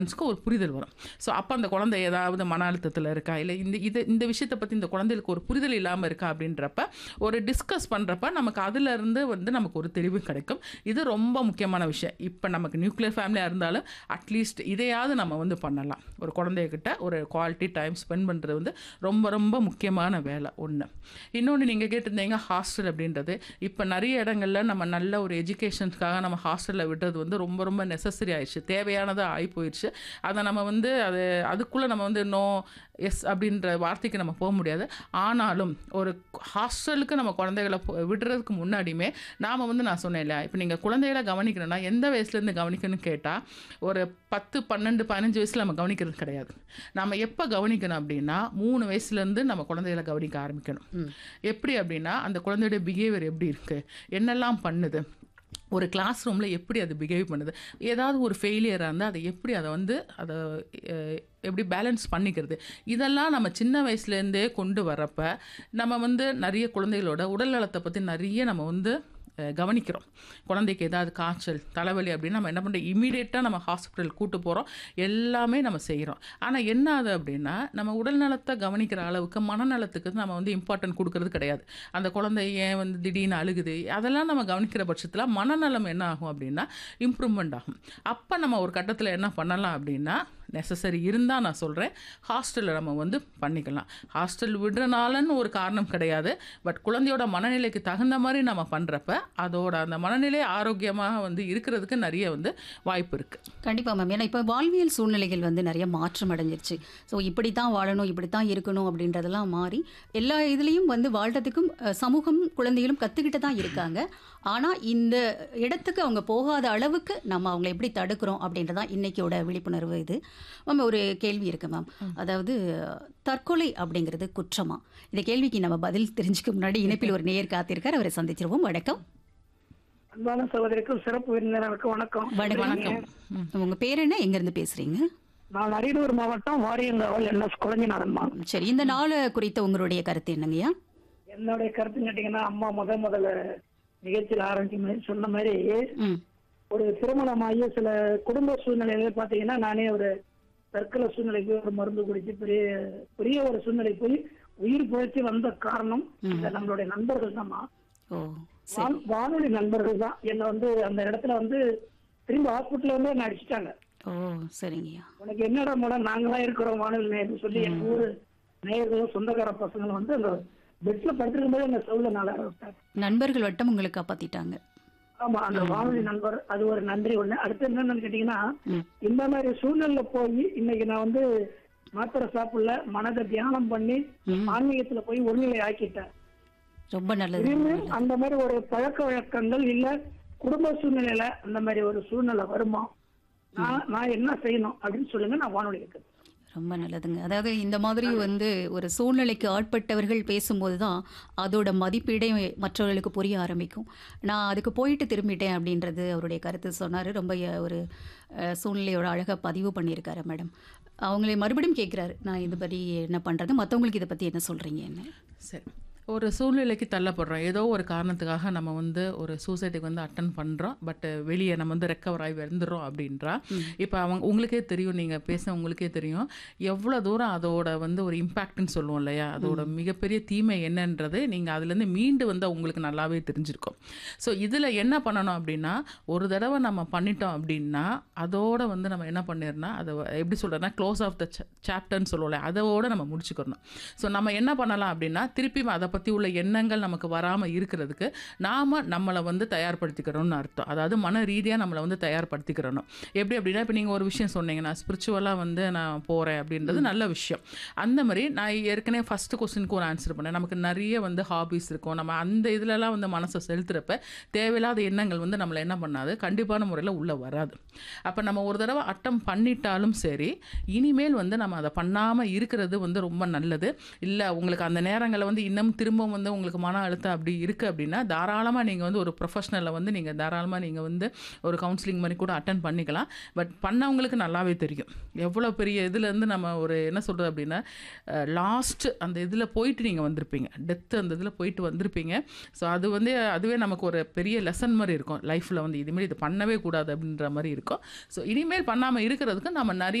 பேரண்ட்ஸ்க்கு ஒரு புரிதல் வரும் ஸோ அப்போ அந்த குழந்தை ஏதாவது மன அழுத்தத்தில் இருக்கா இல்லை இந்த இது இந்த விஷயத்தை பற்றி இந்த குழந்தைகளுக்கு ஒரு புரிதல் இல்லாமல் இருக்கா அப்படின்றப்ப ஒரு டிஸ்கஸ் பண்ணுறப்ப நமக்கு அதிலிருந்து வந்து நமக்கு ஒரு தெளிவு கிடைக்கும் இது ரொம்ப முக்கியமான விஷயம் இப்போ நமக்கு நியூக்ளியர் ஃபேமிலியாக இருந்தாலும் அட்லீஸ்ட் இதையாவது நம்ம வந்து பண்ணலாம் ஒரு குழந்தைகிட்ட ஒரு குவாலிட்டி டைம் ஸ்பெண்ட் பண்ணுறது வந்து ரொம்ப ரொம்ப முக்கியமான வேலை ஒன்று இன்னொன்று நீங்கள் கேட்டிருந்தீங்க ஹாஸ்டல் அப்படின்றது இப்போ நிறைய இடங்களில் நம்ம நல்ல ஒரு எஜுகேஷனுக்காக நம்ம ஹாஸ்டலில் விடுறது வந்து ரொம்ப ரொம்ப நெசசரி ஆயிடுச்சு தேவையானதாக ஆகி போயிடுச்சு அதை நம்ம வந்து அது அதுக்குள்ளே நம்ம வந்து நோ எஸ் அப்படின்ற வார்த்தைக்கு நம்ம போக முடியாது ஆனாலும் ஒரு ஹாஸ்டலுக்கு நம்ம குழந்தைகளை போ- விடுறதுக்கு முன்னாடியுமே நாம் வந்து நான் சொன்னேன் இல்லையா இப்போ நீங்கள் குழந்தைகளை கவனிக்கணும்னா எந்த வயசுலேருந்து கவனிக்கணும்னு கேட்டால் ஒரு பத்து பன்னெண்டு பதினஞ்சு வயசில் நம்ம கவனிக்கிறது கிடையாது நம்ம எப்போ கவனிக்கணும் அப்படின்னா மூணு வயசுலேருந்து நம்ம குழந்தைகளை கவனிக்க ஆரம்பிக்கணும் எப்படி அப்படின்னா அந்த குழந்தையோட பிஹேவியர் எப்படி இருக்குது என்னெல்லாம் பண்ணுது ஒரு கிளாஸ் ரூமில் எப்படி அது பிஹேவ் பண்ணுது ஏதாவது ஒரு ஃபெயிலியராக இருந்தால் அதை எப்படி அதை வந்து அதை அஹ், எப்படி பேலன்ஸ் பண்ணிக்கிறது இதெல்லாம் நம்ம சின்ன வயசுலேருந்தே கொண்டு வரப்ப நம்ம வந்து நிறைய குழந்தைகளோட உடல் நலத்தை பற்றி நிறைய நம்ம வந்து அஹ், கவனிக்கிறோம் குழந்தைக்கு ஏதாவது காய்ச்சல் தலைவலி அப்படின்னு நம்ம என்ன பண்ணுறோம் இமீடியட்டாக நம்ம ஹாஸ்பிட்டல் கூட்டு போகிறோம் எல்லாமே நம்ம செய்கிறோம் ஆனால் என்ன ஆகுது அப்படின்னா நம்ம உடல் நலத்தை கவனிக்கிற அளவுக்கு மனநலத்துக்கு நம்ம வந்து இம்பார்ட்டன்ட் கொடுக்கறது கிடையாது அந்த குழந்தை ஏன் வந்து திடீர்னு அழுகுது அதெல்லாம் நம்ம கவனிக்கிற பட்சத்தில் மனநலம் என்ன ஆகும் அப்படின்னா இம்ப்ரூவ்மெண்ட் ஆகும் அப்போ நம்ம ஒரு கட்டத்தில் என்ன பண்ணலாம் அப்படின்னா நெசசரி இருந்தால் நான் சொல்கிறேன் ஹாஸ்டலில் நம்ம வந்து பண்ணிக்கலாம் ஹாஸ்டல் விடுறனாலன்னு ஒரு காரணம் கிடையாது பட் குழந்தையோட மனநிலைக்கு தகுந்த மாதிரி நம்ம பண்ணுறப்ப அதோட அந்த மனநிலை ஆரோக்கியமாக வந்து இருக்கிறதுக்கு நிறைய வந்து வாய்ப்பு இருக்குது கண்டிப்பாக மேம் ஏன்னா இப்போ வாழ்வியல் சூழ்நிலைகள் வந்து நிறைய மாற்றம் அடைஞ்சிருச்சு ஸோ இப்படி தான் வாழணும் இப்படி தான் இருக்கணும் அப்படின்றதெல்லாம் மாறி எல்லா இதுலேயும் வந்து வாழ்றதுக்கும் அஹ், சமூகம் குழந்தைகளும் கற்றுக்கிட்டு தான் இருக்காங்க ஆனால் இந்த இடத்துக்கு அவங்க போகாத அளவுக்கு நம்ம அவங்கள எப்படி தடுக்கிறோம் அப்படின்றதான் இன்னைக்கோட விழிப்புணர்வு இது மேம் ஒரு கேள்வி இருக்கு மேம் அதாவது தற்கொலை அப்படிங்கிறது குற்றமா இந்த கேள்விக்கு நம்ம பதில் தெரிஞ்சுக்க முன்னாடி இணைப்பில் ஒரு நேயர் காத்திருக்கார் அவரை சந்திச்சிருவோம் வணக்கம் அன்பான சகோதரிக்கும் சிறப்பு விருந்தினருக்கும் வணக்கம் வணக்கம் உங்க பேர் என்ன எங்கேருந்து பேசுறீங்க நான் அரியலூர் மாவட்டம் வாரியங்காவல் என் எஸ் குழஞ்சினாரன்மா சரி இந்த நாளை குறித்த உங்களுடைய கருத்து என்னங்கய்யா என்னுடைய கருத்து கேட்டீங்கன்னா அம்மா முத முதல்ல நிகழ்ச்சியில் ஆரம்பிக்கும் போது சொன்ன மாதிரி ம் ஒரு திருமணமாகி சில குடும்ப சூழ்நிலையில பாத்தீங்கன்னா நானே ஒரு தற்கொலை சூழ்நிலைக்கு ஒரு மருந்து குடிச்சு பெரிய பெரிய ஒரு சூழ்நிலை போய் உயிர் பிழைச்சி வந்த காரணம் இந்த நம்மளுடைய நண்பர்கள் தான்மா ஓ சரி வான்- வானொலி நண்பர்கள் தான் என்னை வந்து அந்த இடத்துல வந்து திரும்ப ஹாஸ்பிட்டல்ல வந்து என்ன அடிச்சிட்டாங்க ஓ சரிங்கய்யா உனக்கு என்னடா மேடம் நாங்களாம் இருக்கிறோம் வானொலி நேயர்னு சொல்லி எங்க ஊரு நேயர்களும் சொந்தக்கார பசங்களும் வந்து அந்த பெட்ல படுத்திருக்கும் போது அந்த சவுல நாள விட்டாங்க நண்பர்கள் வட்டம் உங்களை காப்பாத்திட்டாங்க ஆமா அந்த வானொலி நண்பர் அது ஒரு நன்றி ஒண்ணு அடுத்து என்னன்னு கேட்டீங்கன்னா ம். இந்த மாதிரி சூழ்நிலை போய் இன்னைக்கு நான் வந்து மாத்திரை சாப்பிடல மனதை தியானம் பண்ணி ம். ஆன்மீகத்துல போய் ஒருநிலை ஆக்கிட்டேன் ரொம்ப நல்லது திடீர்னு அந்த மாதிரி ஒரு பழக்க வழக்கங்கள் இல்ல குடும்ப சூழ்நிலையில அந்த மாதிரி ஒரு சூழ்நிலை வருமா நான் நான் என்ன செய்யணும் அப்படின்னு சொல்லுங்க நான் வானொலி இருக்கிறேன் ரொம்ப நல்லதுங்க அதாவது இந்த மாதிரி வந்து ஒரு சூழ்நிலைக்கு ஆட்பட்டவர்கள் பேசும்போது தான் அதோட மதிப்பீடே மற்றவர்களுக்கு புரிய ஆரம்பிக்கும் நான் அதுக்கு போயிட்டு திரும்பிட்டேன் அப்படின்றது அவருடைய கருத்து சொன்னார் ரொம்ப அஹ், ஒரு அஹ், சூழ்நிலையோட அழகாக பதிவு பண்ணியிருக்காரு மேடம் அவங்களே மறுபடியும் கேட்குறாரு நான் இது பற்றி என்ன பண்ணுறது மற்றவங்களுக்கு இதை பற்றி என்ன சொல்கிறீங்க என்ன சரி ஒரு சூழ்நிலைக்கு தள்ளப்படுறோம் ஏதோ ஒரு காரணத்துக்காக நம்ம வந்து ஒரு சூசைடுக்கு வந்து அட்டன் பண்ணுறோம் பட் வெளியே நம்ம வந்து ரெக்கவர் ஆகி வந்துடுறோம் அப்படின்றா இப்போ அவங்க உங்களுக்கே தெரியும் நீங்கள் பேச உங்களுக்கே தெரியும் எவ்வளோ தூரம் அதோட வந்து ஒரு இம்பேக்ட்னு சொல்லுவோம் இல்லையா அதோட மிகப்பெரிய தீமை என்னன்றது நீங்கள் அதுலேருந்து மீண்டு வந்து உங்களுக்கு நல்லாவே தெரிஞ்சிருக்கும் ஸோ இதில் என்ன பண்ணணும் அப்படின்னா ஒரு தடவை நம்ம பண்ணிட்டோம் அப்படின்னா அதோட வந்து நம்ம என்ன பண்ணிடணும் அதை எப்படி சொல்கிறேன்னா க்ளோஸ் ஆஃப் த சாப்டர்னு சொல்லுவோம்ல அதோட நம்ம முடிச்சுக்கணும் ஸோ நம்ம என்ன பண்ணலாம் அப்படின்னா திருப்பி அதை பற்றி உள்ள எண்ணங்கள் நமக்கு வராமல் இருக்கிறதுக்கு நாம் நம்மளை வந்து தயார்படுத்திக்கிறோம்னு அர்த்தம் அதாவது மன ரீதியாக நம்மளை வந்து தயார்படுத்திக்கிறணும் எப்படி அப்படின்னா இப்போ நீங்கள் ஒரு விஷயம் சொன்னீங்க நான் ஸ்பிரிச்சுவலாக வந்து நான் போகிறேன் அப்படின்றது நல்ல விஷயம் அந்த மாதிரி நான் ஏற்கனவே ஃபஸ்ட்டு கொஸ்டினுக்கு ஒரு ஆன்சர் பண்ணேன் நமக்கு நிறைய வந்து ஹாபிஸ் இருக்கும் நம்ம அந்த இதுலலாம் வந்து மனசை செலுத்துறப்ப தேவையில்லாத எண்ணங்கள் வந்து நம்மளை என்ன பண்ணாது கண்டிப்பான முறையில் உள்ளே வராது அப்போ நம்ம ஒரு தடவை அட்டம் பண்ணிட்டாலும் சரி இனிமேல் வந்து நம்ம அதை பண்ணாமல் இருக்கிறது வந்து ரொம்ப நல்லது இல்லை உங்களுக்கு அந்த நேரங்களை வந்து இன்னும் திரும்ப வந்து உங்களுக்கு மன அழுத்தம் அப்படி இருக்குது அப்படின்னா தாராளமாக நீங்கள் வந்து ஒரு ப்ரொஃபஷனலை வந்து நீங்கள் தாராளமாக நீங்கள் வந்து ஒரு கவுன்சிலிங் மாதிரி கூட அட்டன் பண்ணிக்கலாம் பட் பண்ணவங்களுக்கு நல்லாவே தெரியும் எவ்வளோ பெரிய இதுலேருந்து நம்ம ஒரு என்ன சொல்கிறது அப்படின்னா லாஸ்ட் அந்த இதில் போயிட்டு நீங்கள் வந்திருப்பீங்க டெத்து அந்த இதில் போயிட்டு வந்திருப்பீங்க ஸோ அது வந்து அதுவே நமக்கு ஒரு பெரிய லெசன் மாதிரி இருக்கும் லைஃப்பில் வந்து இதுமாரி இது பண்ணவே கூடாது அப்படின்ற மாதிரி இருக்கும் ஸோ இனிமேல் பண்ணாமல் இருக்கிறதுக்கு நம்ம நிறைய